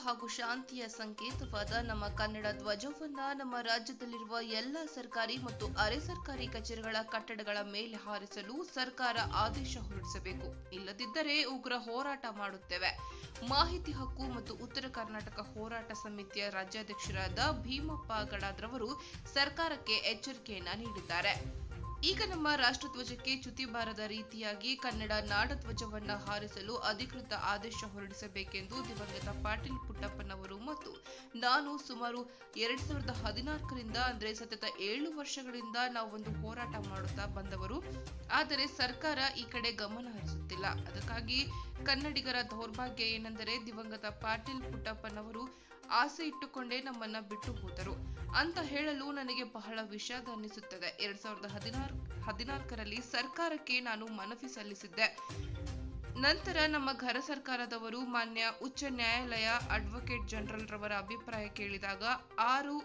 ಹಾಗೂ ಶಾಂತಿಯ ಸಂಕೇತವಾದ ನಮ್ಮ ಕನ್ನಡ ಧ್ವಜವನ್ನ ನಮ್ಮ ರಾಜ್ಯದಲ್ಲಿರುವ ಎಲ್ಲ ಸರ್ಕಾರಿ ಮತ್ತು ಅರೆ ಸರ್ಕಾರಿ ಕಚೇರಿಗಳ ಕಟ್ಟಡಗಳ ಮೇಲೆ ಹಾರಿಸಲು ಸರ್ಕಾರ ಆದೇಶ ಹೊರಡಿಸಬೇಕು ಇಲ್ಲದಿದ್ದರೆ ಉಗ್ರ ಹೋರಾಟ ಮಾಡುತ್ತೇವೆ ಮಾಹಿತಿ ಹಕ್ಕು ಮತ್ತು ಉತ್ತರ ಕರ್ನಾಟಕ ಹೋರಾಟ ಸಮಿತಿಯ ರಾಜ್ಯಾಧ್ಯಕ್ಷರಾದ ಭೀಮಪ್ಪ ಗಡಾದ್ರವರು ಸರ್ಕಾರಕ್ಕೆ ಎಚ್ಚರಿಕೆಯನ್ನ ನೀಡಿದ್ದಾರೆ ಈಗ ನಮ್ಮ ರಾಷ್ಟ್ರಧ್ವಜಕ್ಕೆ ಚ್ಯುತಿ ಬಾರದ ರೀತಿಯಾಗಿ ಕನ್ನಡ ನಾಡಧ್ವಜವನ್ನ ಹಾರಿಸಲು ಅಧಿಕೃತ ಆದೇಶ ಹೊರಡಿಸಬೇಕೆಂದು ದಿವಂಗತ ಪಾಟೀಲ್ ಪುಟ್ಟಪ್ಪನವರು ಮತ್ತು ನಾನು ಸುಮಾರು ಎರಡ್ ಸಾವಿರದ ಹದಿನಾಲ್ಕರಿಂದ ಅಂದ್ರೆ ಸತತ ಏಳು ವರ್ಷಗಳಿಂದ ನಾವು ಒಂದು ಹೋರಾಟ ಮಾಡುತ್ತಾ ಬಂದವರು ಆದರೆ ಸರ್ಕಾರ ಈ ಕಡೆ ಗಮನ ಹರಿಸುತ್ತಿಲ್ಲ ಅದಕ್ಕಾಗಿ ಕನ್ನಡಿಗರ ದೌರ್ಭಾಗ್ಯ ಏನೆಂದರೆ ದಿವಂಗತ ಪಾಟೀಲ್ ಪುಟ್ಟಪ್ಪನವರು ಆಸೆ ಇಟ್ಟುಕೊಂಡೇ ನಮ್ಮನ್ನ ಬಿಟ್ಟು ಹೋದರು ಅಂತ ಹೇಳಲು ನನಗೆ ಬಹಳ ವಿಷಾದ ಅನ್ನಿಸುತ್ತದೆ ಎರಡ್ ಸಾವಿರದ ಹದಿನಾರು ಹದಿನಾಲ್ಕರಲ್ಲಿ ಸರ್ಕಾರಕ್ಕೆ ನಾನು ಮನವಿ ಸಲ್ಲಿಸಿದ್ದೆ ನಂತರ ನಮ್ಮ ಘರ ಸರ್ಕಾರದವರು ಮಾನ್ಯ ಉಚ್ಚ ನ್ಯಾಯಾಲಯ ಅಡ್ವೊಕೇಟ್ ಜನರಲ್ ರವರ ಅಭಿಪ್ರಾಯ ಕೇಳಿದಾಗ ಆರು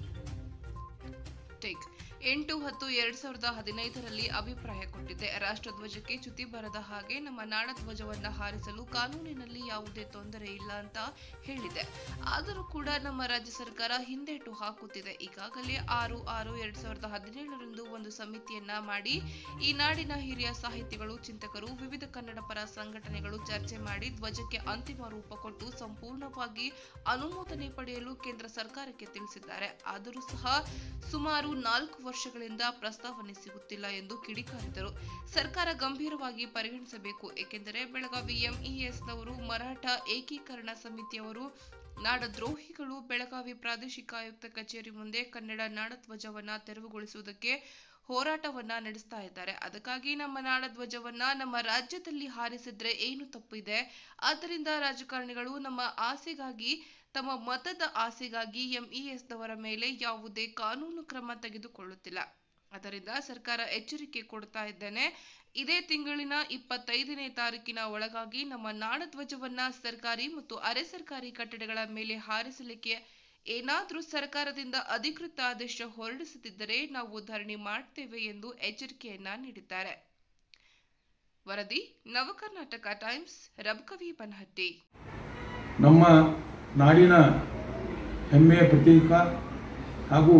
ಟೇಕ್ ಎಂಟು ಹತ್ತು ಎರಡ್ ಸಾವಿರದ ಹದಿನೈದರಲ್ಲಿ ಅಭಿಪ್ರಾಯ ಕೊಟ್ಟಿದ್ದೆ ರಾಷ್ಟ್ರಧ್ವಜಕ್ಕೆ ಚ್ಯುತಿ ಬರದ ಹಾಗೆ ನಮ್ಮ ನಾಡಧ್ವಜವನ್ನ ಹಾರಿಸಲು ಕಾನೂನಿನಲ್ಲಿ ಯಾವುದೇ ತೊಂದರೆ ಇಲ್ಲ ಅಂತ ಹೇಳಿದೆ ಆದರೂ ಕೂಡ ನಮ್ಮ ರಾಜ್ಯ ಸರ್ಕಾರ ಹಿಂದೇಟು ಹಾಕುತ್ತಿದೆ ಈಗಾಗಲೇ ಆರು ಆರು ಎರಡ್ ಸಾವಿರದ ಹದಿನೇಳರಂದು ಒಂದು ಸಮಿತಿಯನ್ನ ಮಾಡಿ ಈ ನಾಡಿನ ಹಿರಿಯ ಸಾಹಿತಿಗಳು ಚಿಂತಕರು ವಿವಿಧ ಕನ್ನಡ ಪರ ಸಂಘಟನೆಗಳು ಚರ್ಚೆ ಮಾಡಿ ಧ್ವಜಕ್ಕೆ ಅಂತಿಮ ರೂಪ ಕೊಟ್ಟು ಸಂಪೂರ್ಣವಾಗಿ ಅನುಮೋದನೆ ಪಡೆಯಲು ಕೇಂದ್ರ ಸರ್ಕಾರಕ್ಕೆ ತಿಳಿಸಿದ್ದಾರೆ ಆದರೂ ಸಹ ಸುಮಾರು ನಾಲ್ಕು ವರ್ಷಗಳಿಂದ ಪ್ರಸ್ತಾವನೆ ಸಿಗುತ್ತಿಲ್ಲ ಎಂದು ಕಿಡಿಕಾರಿದರು ಸರ್ಕಾರ ಗಂಭೀರವಾಗಿ ಪರಿಗಣಿಸಬೇಕು ಏಕೆಂದರೆ ಬೆಳಗಾವಿ ಎಂಇಎಸ್ನವರು ಮರಾಠ ಏಕೀಕರಣ ಸಮಿತಿಯವರು ನಾಡದ್ರೋಹಿಗಳು ಬೆಳಗಾವಿ ಪ್ರಾದೇಶಿಕ ಆಯುಕ್ತ ಕಚೇರಿ ಮುಂದೆ ಕನ್ನಡ ನಾಡಧ್ವಜವನ್ನ ತೆರವುಗೊಳಿಸುವುದಕ್ಕೆ ಹೋರಾಟವನ್ನ ನಡೆಸ್ತಾ ಇದ್ದಾರೆ ಅದಕ್ಕಾಗಿ ನಮ್ಮ ನಾಡಧ್ವಜವನ್ನ ನಮ್ಮ ರಾಜ್ಯದಲ್ಲಿ ಹಾರಿಸಿದ್ರೆ ಏನು ತಪ್ಪಿದೆ ಆದ್ದರಿಂದ ರಾಜಕಾರಣಿಗಳು ನಮ್ಮ ಆಸೆಗಾಗಿ ತಮ್ಮ ಮತದ ಆಸೆಗಾಗಿ ಎಂಇಎಸ್ನವರ ಮೇಲೆ ಯಾವುದೇ ಕಾನೂನು ಕ್ರಮ ತೆಗೆದುಕೊಳ್ಳುತ್ತಿಲ್ಲ ಅದರಿಂದ ಸರ್ಕಾರ ಎಚ್ಚರಿಕೆ ಕೊಡ್ತಾ ಇದ್ದೇನೆ ಇದೇ ತಿಂಗಳಿನ ಇಪ್ಪತ್ತೈದನೇ ತಾರೀಕಿನ ಒಳಗಾಗಿ ನಮ್ಮ ನಾಡಧ್ವಜವನ್ನ ಸರ್ಕಾರಿ ಮತ್ತು ಅರೆ ಸರ್ಕಾರಿ ಕಟ್ಟಡಗಳ ಮೇಲೆ ಹಾರಿಸಲಿಕ್ಕೆ ಏನಾದರೂ ಸರ್ಕಾರದಿಂದ ಅಧಿಕೃತ ಆದೇಶ ಹೊರಡಿಸುತ್ತಿದ್ದರೆ ನಾವು ಧರಣಿ ಮಾಡ್ತೇವೆ ಎಂದು ಎಚ್ಚರಿಕೆಯನ್ನ ನೀಡಿದ್ದಾರೆ ವರದಿ ನವಕರ್ನಾಟಕ ಟೈಮ್ಸ್ ರಬಕವಿ ಬನಹಟ್ಟಿ ನಮ್ಮ ನಾಡಿನ ಹೆಮ್ಮೆಯ ಪ್ರತೀಕ ಹಾಗೂ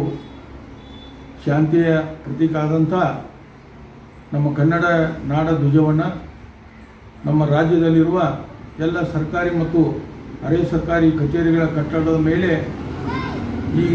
ಶಾಂತಿಯ ಪ್ರತೀಕ ಆದಂಥ ನಮ್ಮ ಕನ್ನಡ ನಾಡ ಧ್ವಜವನ್ನು ನಮ್ಮ ರಾಜ್ಯದಲ್ಲಿರುವ ಎಲ್ಲ ಸರ್ಕಾರಿ ಮತ್ತು ಅರೆ ಸರ್ಕಾರಿ ಕಚೇರಿಗಳ ಕಟ್ಟಡದ ಮೇಲೆ ಈಗ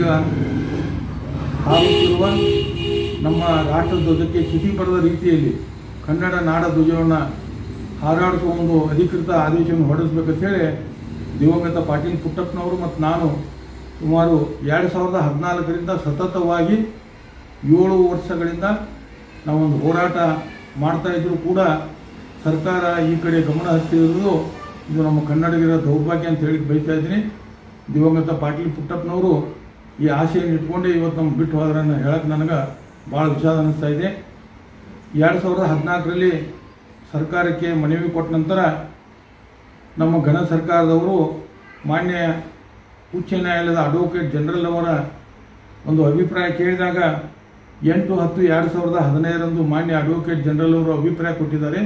ಹಾರುತ್ತಿರುವ ನಮ್ಮ ರಾಷ್ಟ್ರಧ್ವಜಕ್ಕೆ ಚ್ಯುತಿ ಬರದ ರೀತಿಯಲ್ಲಿ ಕನ್ನಡ ನಾಡ ಧ್ವಜವನ್ನು ಹಾರಾಡಿಸುವ ಒಂದು ಅಧಿಕೃತ ಆದೇಶವನ್ನು ಹೊರಡಿಸ್ಬೇಕಂತ ಹೇಳಿ ದಿವಂಗತ ಪಾಟೀಲ್ ಪುಟ್ಟಪ್ಪನವರು ಮತ್ತು ನಾನು ಸುಮಾರು ಎರಡು ಸಾವಿರದ ಹದಿನಾಲ್ಕರಿಂದ ಸತತವಾಗಿ ಏಳು ವರ್ಷಗಳಿಂದ ನಾವೊಂದು ಹೋರಾಟ ಮಾಡ್ತಾ ಇದ್ರೂ ಕೂಡ ಸರ್ಕಾರ ಈ ಕಡೆ ಗಮನ ಹರಿಸಿರುವುದು ಇದು ನಮ್ಮ ಕನ್ನಡಿಗರ ದೌರ್ಭಾಗ್ಯ ಅಂತ ಹೇಳಿ ಬಯಸ್ತಾ ಇದ್ದೀನಿ ದಿವಂಗತ ಪಾಟೀಲ್ ಪುಟ್ಟಪ್ಪನವರು ಈ ಆಶೆಯನ್ನು ಇಟ್ಕೊಂಡೇ ಇವತ್ತು ನಮ್ಗೆ ಬಿಟ್ಟು ಹೋದ್ರನ್ನ ಹೇಳಕ್ಕೆ ನನಗೆ ಭಾಳ ವಿಷಾದ ಅನ್ನಿಸ್ತಾ ಇದೆ ಎರಡು ಸಾವಿರದ ಹದಿನಾಲ್ಕರಲ್ಲಿ ಸರ್ಕಾರಕ್ಕೆ ಮನವಿ ಕೊಟ್ಟ ನಂತರ ನಮ್ಮ ಘನ ಸರ್ಕಾರದವರು ಮಾನ್ಯ ಉಚ್ಚ ನ್ಯಾಯಾಲಯದ ಅಡ್ವೊಕೇಟ್ ಜನರಲ್ ಅವರ ಒಂದು ಅಭಿಪ್ರಾಯ ಕೇಳಿದಾಗ ಎಂಟು ಹತ್ತು ಎರಡು ಸಾವಿರದ ಹದಿನೈದರಂದು ಮಾನ್ಯ ಅಡ್ವೊಕೇಟ್ ಜನರಲ್ ಅವರು ಅಭಿಪ್ರಾಯ ಕೊಟ್ಟಿದ್ದಾರೆ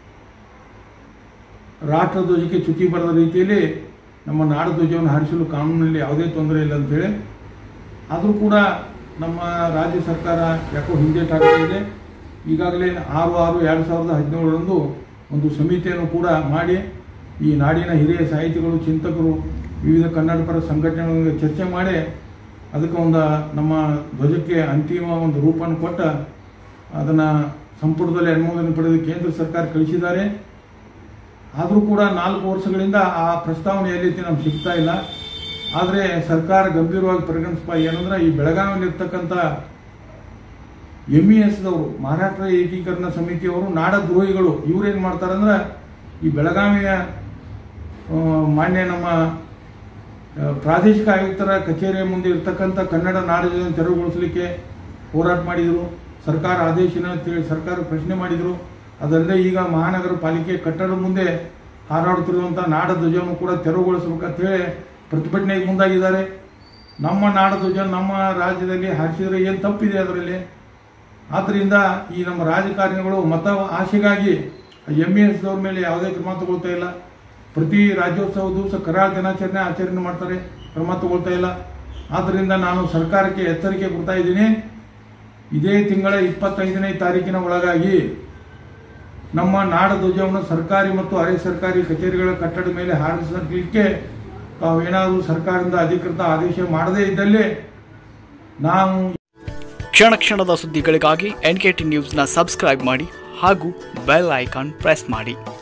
ರಾಷ್ಟ್ರಧ್ವಜಕ್ಕೆ ಚ್ಯುತಿ ಬರದ ರೀತಿಯಲ್ಲಿ ನಮ್ಮ ನಾಡಧ್ವಜವನ್ನು ಹಾರಿಸಲು ಕಾನೂನಿನಲ್ಲಿ ಯಾವುದೇ ತೊಂದರೆ ಇಲ್ಲ ಅಂತೇಳಿ ಆದರೂ ಕೂಡ ನಮ್ಮ ರಾಜ್ಯ ಸರ್ಕಾರ ಯಾಕೋ ಹಿಂದೇಟಾಗ್ತಾ ಇದೆ ಈಗಾಗಲೇ ಆರು ಆರು ಎರಡು ಸಾವಿರದ ಹದಿನೇಳರಂದು ಒಂದು ಸಮಿತಿಯನ್ನು ಕೂಡ ಮಾಡಿ ಈ ನಾಡಿನ ಹಿರಿಯ ಸಾಹಿತಿಗಳು ಚಿಂತಕರು ವಿವಿಧ ಕನ್ನಡ ಪರ ಸಂಘಟನೆಗಳಿಗೆ ಚರ್ಚೆ ಮಾಡಿ ಅದಕ್ಕೆ ಒಂದು ನಮ್ಮ ಧ್ವಜಕ್ಕೆ ಅಂತಿಮ ಒಂದು ರೂಪವನ್ನು ಕೊಟ್ಟ ಅದನ್ನು ಸಂಪುಟದಲ್ಲಿ ಅನುಮೋದನೆ ಪಡೆದು ಕೇಂದ್ರ ಸರ್ಕಾರ ಕಳಿಸಿದ್ದಾರೆ ಆದರೂ ಕೂಡ ನಾಲ್ಕು ವರ್ಷಗಳಿಂದ ಆ ಪ್ರಸ್ತಾವನೆ ಎಲ್ಲಿ ನಮ್ಗೆ ಸಿಗ್ತಾ ಇಲ್ಲ ಆದರೆ ಸರ್ಕಾರ ಗಂಭೀರವಾಗಿ ಪರಿಗಣಿಸ್ಪ ಏನಂದ್ರೆ ಈ ಬೆಳಗಾವಿಯಲ್ಲಿರ್ತಕ್ಕಂಥ ಎಮ್ ಇ ಎಸ್ದವರು ಮಹಾರಾಷ್ಟ್ರ ಏಕೀಕರಣ ಸಮಿತಿಯವರು ನಾಡದ್ರೋಹಿಗಳು ಇವ್ರೇನು ಮಾಡ್ತಾರಂದ್ರೆ ಈ ಬೆಳಗಾವಿಯ ಆ, ಮಾನ್ಯ ನಮ್ಮ ಆ, ಪ್ರಾದೇಶಿಕ ಆಯುಕ್ತರ ಕಚೇರಿಯ ಮುಂದೆ ಇರ್ತಕ್ಕಂಥ ಕನ್ನಡ ನಾಡನ್ನು ತೆರವುಗೊಳಿಸಲಿಕ್ಕೆ ಹೋರಾಟ ಮಾಡಿದರು ಸರ್ಕಾರ ಆದೇಶನ ಅಂತೇಳಿ ಸರ್ಕಾರ ಪ್ರಶ್ನೆ ಮಾಡಿದರು ಅದಲ್ಲದೆ ಈಗ ಮಹಾನಗರ ಪಾಲಿಕೆ ಕಟ್ಟಡದ ಮುಂದೆ ಹಾರಾಡುತ್ತಿರುವಂಥ ನಾಡ ಧ್ವಜವನ್ನು ಕೂಡ ತೆರವುಗೊಳಿಸಬೇಕಂತ ಹೇಳಿ ಪ್ರತಿಭಟನೆಗೆ ಮುಂದಾಗಿದ್ದಾರೆ ನಮ್ಮ ನಾಡ ಧ್ವಜ ನಮ್ಮ ರಾಜ್ಯದಲ್ಲಿ ಹಾರಿಸಿದರೆ ಏನು ತಪ್ಪಿದೆ ಅದರಲ್ಲಿ ಆದ್ದರಿಂದ ಈ ನಮ್ಮ ರಾಜಕಾರಣಿಗಳು ಮತ ಆಶೆಗಾಗಿ ಎಮ್ ಎ ಎಸ್ದವ್ರ ಮೇಲೆ ಯಾವುದೇ ಕ್ರಮ ತಗೊಳ್ತಾ ಇಲ್ಲ ಪ್ರತಿ ರಾಜ್ಯೋತ್ಸವ ದಿವಸ ಕರಾಳ ದಿನಾಚರಣೆ ಆಚರಣೆ ಮಾಡ್ತಾರೆ ಕ್ರಮ ತಗೊಳ್ತಾ ಇಲ್ಲ ಆದ್ದರಿಂದ ನಾನು ಸರ್ಕಾರಕ್ಕೆ ಎಚ್ಚರಿಕೆ ಕೊಡ್ತಾ ಇದ್ದೀನಿ ಇದೇ ತಿಂಗಳ ಇಪ್ಪತ್ತೈದನೇ ತಾರೀಕಿನ ಒಳಗಾಗಿ ನಮ್ಮ ನಾಡ ಧ್ವಜವನ್ನು ಸರ್ಕಾರಿ ಮತ್ತು ಅರೆ ಸರ್ಕಾರಿ ಕಚೇರಿಗಳ ಕಟ್ಟಡ ಮೇಲೆ ಹಾರಿಸಲಿಕ್ಕೆ ತಾವೇನಾದರೂ ಸರ್ಕಾರದಿಂದ ಅಧಿಕೃತ ಆದೇಶ ಮಾಡದೇ ಇದ್ದಲ್ಲಿ ನಾವು ಕ್ಷಣ ಕ್ಷಣದ ಸುದ್ದಿಗಳಿಗಾಗಿ ಎನ್ ಕೆ ಟಿ ನ್ಯೂಸ್ನ ಸಬ್ಸ್ಕ್ರೈಬ್ ಮಾಡಿ ಹಾಗೂ ಬೆಲ್ ಐಕಾನ್ ಪ್ರೆಸ್ ಮಾಡಿ